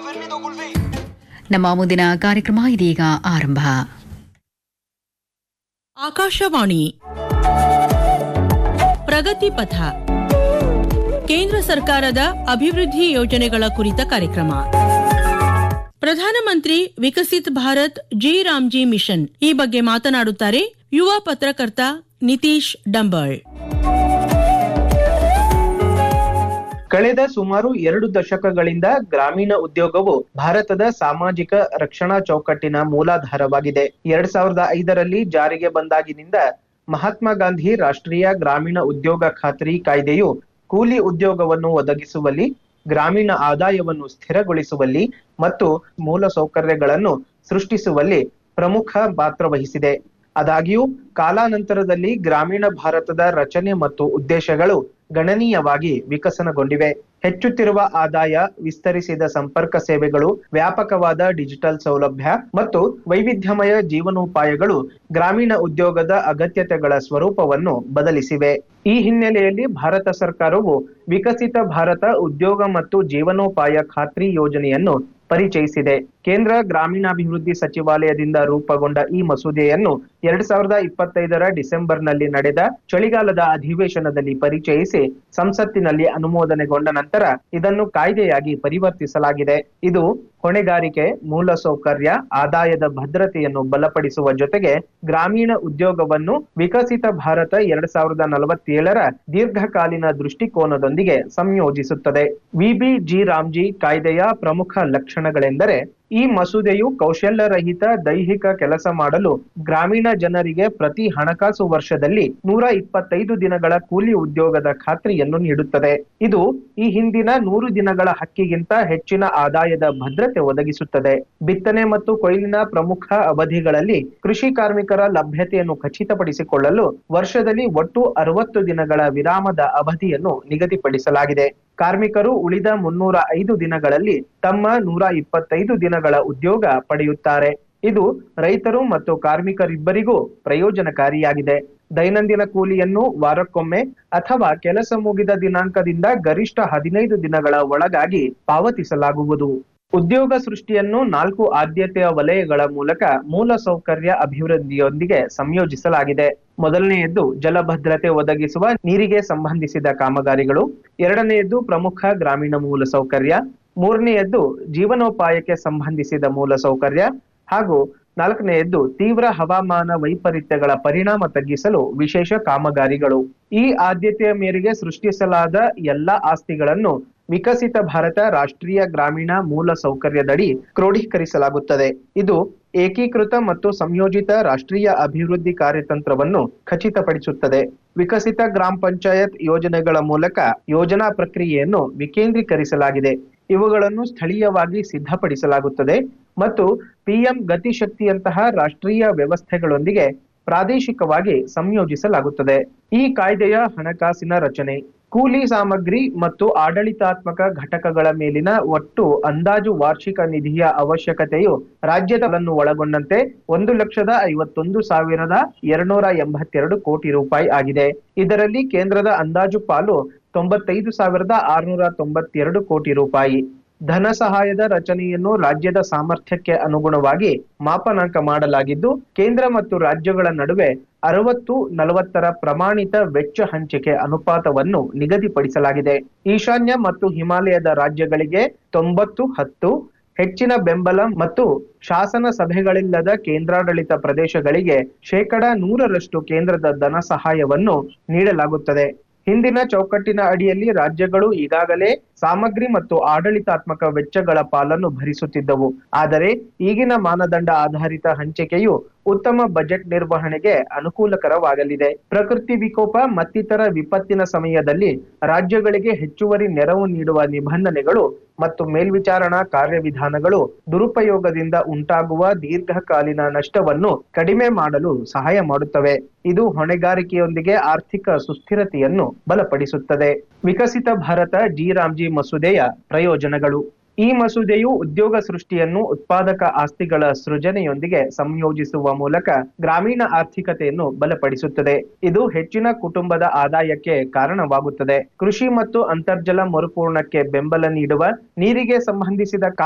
ನಮ್ಮ ಮುಂದಿನ ಕಾರ್ಯಕ್ರಮ ಇದೀಗ ಆರಂಭ ಆಕಾಶವಾಣಿ ಪ್ರಗತಿ ಪಥ ಕೇಂದ್ರ ಸರ್ಕಾರದ ಅಭಿವೃದ್ಧಿ ಯೋಜನೆಗಳ ಕುರಿತ ಕಾರ್ಯಕ್ರಮ ಪ್ರಧಾನಮಂತ್ರಿ ವಿಕಸಿತ್ ಭಾರತ್ ಜಿ ರಾಮ್ಜಿ ಮಿಷನ್ ಈ ಬಗ್ಗೆ ಮಾತನಾಡುತ್ತಾರೆ ಯುವ ಪತ್ರಕರ್ತ ನಿತೀಶ್ ಡಂಬಾಳ್ ಕಳೆದ ಸುಮಾರು ಎರಡು ದಶಕಗಳಿಂದ ಗ್ರಾಮೀಣ ಉದ್ಯೋಗವು ಭಾರತದ ಸಾಮಾಜಿಕ ರಕ್ಷಣಾ ಚೌಕಟ್ಟಿನ ಮೂಲಾಧಾರವಾಗಿದೆ ಎರಡ್ ಸಾವಿರದ ಐದರಲ್ಲಿ ಜಾರಿಗೆ ಬಂದಾಗಿನಿಂದ ಮಹಾತ್ಮ ಗಾಂಧಿ ರಾಷ್ಟ್ರೀಯ ಗ್ರಾಮೀಣ ಉದ್ಯೋಗ ಖಾತ್ರಿ ಕಾಯ್ದೆಯು ಕೂಲಿ ಉದ್ಯೋಗವನ್ನು ಒದಗಿಸುವಲ್ಲಿ ಗ್ರಾಮೀಣ ಆದಾಯವನ್ನು ಸ್ಥಿರಗೊಳಿಸುವಲ್ಲಿ ಮತ್ತು ಮೂಲ ಸೌಕರ್ಯಗಳನ್ನು ಸೃಷ್ಟಿಸುವಲ್ಲಿ ಪ್ರಮುಖ ಪಾತ್ರ ವಹಿಸಿದೆ ಆದಾಗ್ಯೂ ಕಾಲಾನಂತರದಲ್ಲಿ ಗ್ರಾಮೀಣ ಭಾರತದ ರಚನೆ ಮತ್ತು ಉದ್ದೇಶಗಳು ಗಣನೀಯವಾಗಿ ವಿಕಸನಗೊಂಡಿವೆ ಹೆಚ್ಚುತ್ತಿರುವ ಆದಾಯ ವಿಸ್ತರಿಸಿದ ಸಂಪರ್ಕ ಸೇವೆಗಳು ವ್ಯಾಪಕವಾದ ಡಿಜಿಟಲ್ ಸೌಲಭ್ಯ ಮತ್ತು ವೈವಿಧ್ಯಮಯ ಜೀವನೋಪಾಯಗಳು ಗ್ರಾಮೀಣ ಉದ್ಯೋಗದ ಅಗತ್ಯತೆಗಳ ಸ್ವರೂಪವನ್ನು ಬದಲಿಸಿವೆ ಈ ಹಿನ್ನೆಲೆಯಲ್ಲಿ ಭಾರತ ಸರ್ಕಾರವು ವಿಕಸಿತ ಭಾರತ ಉದ್ಯೋಗ ಮತ್ತು ಜೀವನೋಪಾಯ ಖಾತ್ರಿ ಯೋಜನೆಯನ್ನು ಪರಿಚಯಿಸಿದೆ ಕೇಂದ್ರ ಗ್ರಾಮೀಣಾಭಿವೃದ್ಧಿ ಸಚಿವಾಲಯದಿಂದ ರೂಪುಗೊಂಡ ಈ ಮಸೂದೆಯನ್ನು ಎರಡ್ ಸಾವಿರದ ಇಪ್ಪತ್ತೈದರ ಡಿಸೆಂಬರ್ನಲ್ಲಿ ನಡೆದ ಚಳಿಗಾಲದ ಅಧಿವೇಶನದಲ್ಲಿ ಪರಿಚಯಿಸಿ ಸಂಸತ್ತಿನಲ್ಲಿ ಅನುಮೋದನೆಗೊಂಡ ನಂತರ ಇದನ್ನು ಕಾಯ್ದೆಯಾಗಿ ಪರಿವರ್ತಿಸಲಾಗಿದೆ ಇದು ಹೊಣೆಗಾರಿಕೆ ಮೂಲಸೌಕರ್ಯ ಆದಾಯದ ಭದ್ರತೆಯನ್ನು ಬಲಪಡಿಸುವ ಜೊತೆಗೆ ಗ್ರಾಮೀಣ ಉದ್ಯೋಗವನ್ನು ವಿಕಸಿತ ಭಾರತ ಎರಡ್ ಸಾವಿರದ ನಲವತ್ತೇಳರ ದೀರ್ಘಕಾಲೀನ ದೃಷ್ಟಿಕೋನದೊಂದಿಗೆ ಸಂಯೋಜಿಸುತ್ತದೆ ವಿಬಿ ಜಿ ರಾಮ್ಜಿ ಕಾಯ್ದೆಯ ಪ್ರಮುಖ ಲಕ್ಷಣಗಳೆಂದರೆ ಈ ಮಸೂದೆಯು ಕೌಶಲ್ಯರಹಿತ ದೈಹಿಕ ಕೆಲಸ ಮಾಡಲು ಗ್ರಾಮೀಣ ಜನರಿಗೆ ಪ್ರತಿ ಹಣಕಾಸು ವರ್ಷದಲ್ಲಿ ನೂರ ಇಪ್ಪತ್ತೈದು ದಿನಗಳ ಕೂಲಿ ಉದ್ಯೋಗದ ಖಾತ್ರಿಯನ್ನು ನೀಡುತ್ತದೆ ಇದು ಈ ಹಿಂದಿನ ನೂರು ದಿನಗಳ ಹಕ್ಕಿಗಿಂತ ಹೆಚ್ಚಿನ ಆದಾಯದ ಭದ್ರತೆ ಒದಗಿಸುತ್ತದೆ ಬಿತ್ತನೆ ಮತ್ತು ಕೊಯ್ಲಿನ ಪ್ರಮುಖ ಅವಧಿಗಳಲ್ಲಿ ಕೃಷಿ ಕಾರ್ಮಿಕರ ಲಭ್ಯತೆಯನ್ನು ಖಚಿತಪಡಿಸಿಕೊಳ್ಳಲು ವರ್ಷದಲ್ಲಿ ಒಟ್ಟು ಅರವತ್ತು ದಿನಗಳ ವಿರಾಮದ ಅವಧಿಯನ್ನು ನಿಗದಿಪಡಿಸಲಾಗಿದೆ ಕಾರ್ಮಿಕರು ಉಳಿದ ಮುನ್ನೂರ ಐದು ದಿನಗಳಲ್ಲಿ ತಮ್ಮ ನೂರ ಇಪ್ಪತ್ತೈದು ದಿನಗಳ ಉದ್ಯೋಗ ಪಡೆಯುತ್ತಾರೆ ಇದು ರೈತರು ಮತ್ತು ಕಾರ್ಮಿಕರಿಬ್ಬರಿಗೂ ಪ್ರಯೋಜನಕಾರಿಯಾಗಿದೆ ದೈನಂದಿನ ಕೂಲಿಯನ್ನು ವಾರಕ್ಕೊಮ್ಮೆ ಅಥವಾ ಕೆಲಸ ಮುಗಿದ ದಿನಾಂಕದಿಂದ ಗರಿಷ್ಠ ಹದಿನೈದು ದಿನಗಳ ಒಳಗಾಗಿ ಪಾವತಿಸಲಾಗುವುದು ಉದ್ಯೋಗ ಸೃಷ್ಟಿಯನ್ನು ನಾಲ್ಕು ಆದ್ಯತೆಯ ವಲಯಗಳ ಮೂಲಕ ಮೂಲ ಸೌಕರ್ಯ ಅಭಿವೃದ್ಧಿಯೊಂದಿಗೆ ಸಂಯೋಜಿಸಲಾಗಿದೆ ಮೊದಲನೆಯದ್ದು ಜಲಭದ್ರತೆ ಒದಗಿಸುವ ನೀರಿಗೆ ಸಂಬಂಧಿಸಿದ ಕಾಮಗಾರಿಗಳು ಎರಡನೆಯದ್ದು ಪ್ರಮುಖ ಗ್ರಾಮೀಣ ಮೂಲ ಸೌಕರ್ಯ ಮೂರನೆಯದ್ದು ಜೀವನೋಪಾಯಕ್ಕೆ ಸಂಬಂಧಿಸಿದ ಮೂಲ ಸೌಕರ್ಯ ಹಾಗೂ ನಾಲ್ಕನೆಯದ್ದು ತೀವ್ರ ಹವಾಮಾನ ವೈಪರೀತ್ಯಗಳ ಪರಿಣಾಮ ತಗ್ಗಿಸಲು ವಿಶೇಷ ಕಾಮಗಾರಿಗಳು ಈ ಆದ್ಯತೆಯ ಮೇರೆಗೆ ಸೃಷ್ಟಿಸಲಾದ ಎಲ್ಲಾ ಆಸ್ತಿಗಳನ್ನು ವಿಕಸಿತ ಭಾರತ ರಾಷ್ಟ್ರೀಯ ಗ್ರಾಮೀಣ ಮೂಲ ಸೌಕರ್ಯದಡಿ ಕ್ರೋಢೀಕರಿಸಲಾಗುತ್ತದೆ ಇದು ಏಕೀಕೃತ ಮತ್ತು ಸಂಯೋಜಿತ ರಾಷ್ಟ್ರೀಯ ಅಭಿವೃದ್ಧಿ ಕಾರ್ಯತಂತ್ರವನ್ನು ಖಚಿತಪಡಿಸುತ್ತದೆ ವಿಕಸಿತ ಗ್ರಾಮ ಪಂಚಾಯತ್ ಯೋಜನೆಗಳ ಮೂಲಕ ಯೋಜನಾ ಪ್ರಕ್ರಿಯೆಯನ್ನು ವಿಕೇಂದ್ರೀಕರಿಸಲಾಗಿದೆ ಇವುಗಳನ್ನು ಸ್ಥಳೀಯವಾಗಿ ಸಿದ್ಧಪಡಿಸಲಾಗುತ್ತದೆ ಮತ್ತು ಪಿಎಂ ಗತಿಶಕ್ತಿಯಂತಹ ರಾಷ್ಟ್ರೀಯ ವ್ಯವಸ್ಥೆಗಳೊಂದಿಗೆ ಪ್ರಾದೇಶಿಕವಾಗಿ ಸಂಯೋಜಿಸಲಾಗುತ್ತದೆ ಈ ಕಾಯ್ದೆಯ ಹಣಕಾಸಿನ ರಚನೆ ಕೂಲಿ ಸಾಮಗ್ರಿ ಮತ್ತು ಆಡಳಿತಾತ್ಮಕ ಘಟಕಗಳ ಮೇಲಿನ ಒಟ್ಟು ಅಂದಾಜು ವಾರ್ಷಿಕ ನಿಧಿಯ ಅವಶ್ಯಕತೆಯು ರಾಜ್ಯದನ್ನು ಒಳಗೊಂಡಂತೆ ಒಂದು ಲಕ್ಷದ ಐವತ್ತೊಂದು ಸಾವಿರದ ಎರಡ್ನೂರ ಎಂಬತ್ತೆರಡು ಕೋಟಿ ರೂಪಾಯಿ ಆಗಿದೆ ಇದರಲ್ಲಿ ಕೇಂದ್ರದ ಅಂದಾಜು ಪಾಲು ತೊಂಬತ್ತೈದು ಸಾವಿರದ ಆರುನೂರ ತೊಂಬತ್ತೆರಡು ಕೋಟಿ ರೂಪಾಯಿ ಧನ ಸಹಾಯದ ರಚನೆಯನ್ನು ರಾಜ್ಯದ ಸಾಮರ್ಥ್ಯಕ್ಕೆ ಅನುಗುಣವಾಗಿ ಮಾಪನಾಂಕ ಮಾಡಲಾಗಿದ್ದು ಕೇಂದ್ರ ಮತ್ತು ರಾಜ್ಯಗಳ ನಡುವೆ ಅರವತ್ತು ನಲವತ್ತರ ಪ್ರಮಾಣಿತ ವೆಚ್ಚ ಹಂಚಿಕೆ ಅನುಪಾತವನ್ನು ನಿಗದಿಪಡಿಸಲಾಗಿದೆ ಈಶಾನ್ಯ ಮತ್ತು ಹಿಮಾಲಯದ ರಾಜ್ಯಗಳಿಗೆ ತೊಂಬತ್ತು ಹತ್ತು ಹೆಚ್ಚಿನ ಬೆಂಬಲ ಮತ್ತು ಶಾಸನ ಸಭೆಗಳಿಲ್ಲದ ಕೇಂದ್ರಾಡಳಿತ ಪ್ರದೇಶಗಳಿಗೆ ಶೇಕಡ ನೂರರಷ್ಟು ಕೇಂದ್ರದ ಧನ ಸಹಾಯವನ್ನು ನೀಡಲಾಗುತ್ತದೆ ಹಿಂದಿನ ಚೌಕಟ್ಟಿನ ಅಡಿಯಲ್ಲಿ ರಾಜ್ಯಗಳು ಈಗಾಗಲೇ ಸಾಮಗ್ರಿ ಮತ್ತು ಆಡಳಿತಾತ್ಮಕ ವೆಚ್ಚಗಳ ಪಾಲನ್ನು ಭರಿಸುತ್ತಿದ್ದವು ಆದರೆ ಈಗಿನ ಮಾನದಂಡ ಆಧಾರಿತ ಹಂಚಿಕೆಯು ಉತ್ತಮ ಬಜೆಟ್ ನಿರ್ವಹಣೆಗೆ ಅನುಕೂಲಕರವಾಗಲಿದೆ ಪ್ರಕೃತಿ ವಿಕೋಪ ಮತ್ತಿತರ ವಿಪತ್ತಿನ ಸಮಯದಲ್ಲಿ ರಾಜ್ಯಗಳಿಗೆ ಹೆಚ್ಚುವರಿ ನೆರವು ನೀಡುವ ನಿಬಂಧನೆಗಳು ಮತ್ತು ಮೇಲ್ವಿಚಾರಣಾ ಕಾರ್ಯವಿಧಾನಗಳು ದುರುಪಯೋಗದಿಂದ ಉಂಟಾಗುವ ದೀರ್ಘಕಾಲೀನ ನಷ್ಟವನ್ನು ಕಡಿಮೆ ಮಾಡಲು ಸಹಾಯ ಮಾಡುತ್ತವೆ ಇದು ಹೊಣೆಗಾರಿಕೆಯೊಂದಿಗೆ ಆರ್ಥಿಕ ಸುಸ್ಥಿರತೆಯನ್ನು ಬಲಪಡಿಸುತ್ತದೆ ವಿಕಸಿತ ಭಾರತ ಜಿ ರಾಮ್ಜಿ ಮಸೂದೆಯ ಪ್ರಯೋಜನಗಳು ಈ ಮಸೂದೆಯು ಉದ್ಯೋಗ ಸೃಷ್ಟಿಯನ್ನು ಉತ್ಪಾದಕ ಆಸ್ತಿಗಳ ಸೃಜನೆಯೊಂದಿಗೆ ಸಂಯೋಜಿಸುವ ಮೂಲಕ ಗ್ರಾಮೀಣ ಆರ್ಥಿಕತೆಯನ್ನು ಬಲಪಡಿಸುತ್ತದೆ ಇದು ಹೆಚ್ಚಿನ ಕುಟುಂಬದ ಆದಾಯಕ್ಕೆ ಕಾರಣವಾಗುತ್ತದೆ ಕೃಷಿ ಮತ್ತು ಅಂತರ್ಜಲ ಮರುಪೂರ್ಣಕ್ಕೆ ಬೆಂಬಲ ನೀಡುವ ನೀರಿಗೆ ಸಂಬಂಧಿಸಿದ